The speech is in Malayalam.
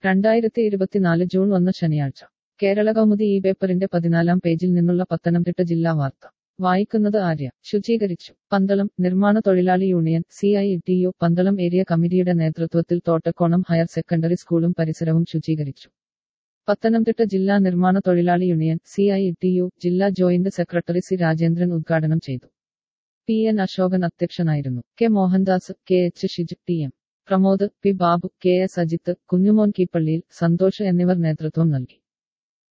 രണ്ടായിരത്തി ഇരുപത്തിനാല് ജൂൺ ഒന്ന് ശനിയാഴ്ച കേരള കൗമുദി ഈ പേപ്പറിന്റെ പതിനാലാം പേജിൽ നിന്നുള്ള പത്തനംതിട്ട ജില്ലാ വാർത്ത വായിക്കുന്നത് ആര്യ ശുചീകരിച്ചു പന്തളം നിർമ്മാണ തൊഴിലാളി union C I T U Pandalam area കമ്മിറ്റിയുടെ നേതൃത്വത്തിൽ തോട്ടക്കോണം ഹയർ സെക്കൻഡറി സ്കൂളും പരിസരവും ശുചീകരിച്ചു പത്തനംതിട്ട ജില്ലാ നിർമ്മാണ തൊഴിലാളി union C I T U ജില്ലാ ജോയിന്റ് സെക്രട്ടറി സി രാജേന്ദ്രൻ ഉദ്ഘാടനം ചെയ്തു പി എൻ അശോകൻ അധ്യക്ഷനായിരുന്നു K Mohandas K H Shiju T M Pramod P Babu K S Ajith Kunjumon Keeppallil Santhosh എന്നിവർ നേതൃത്വം നൽകി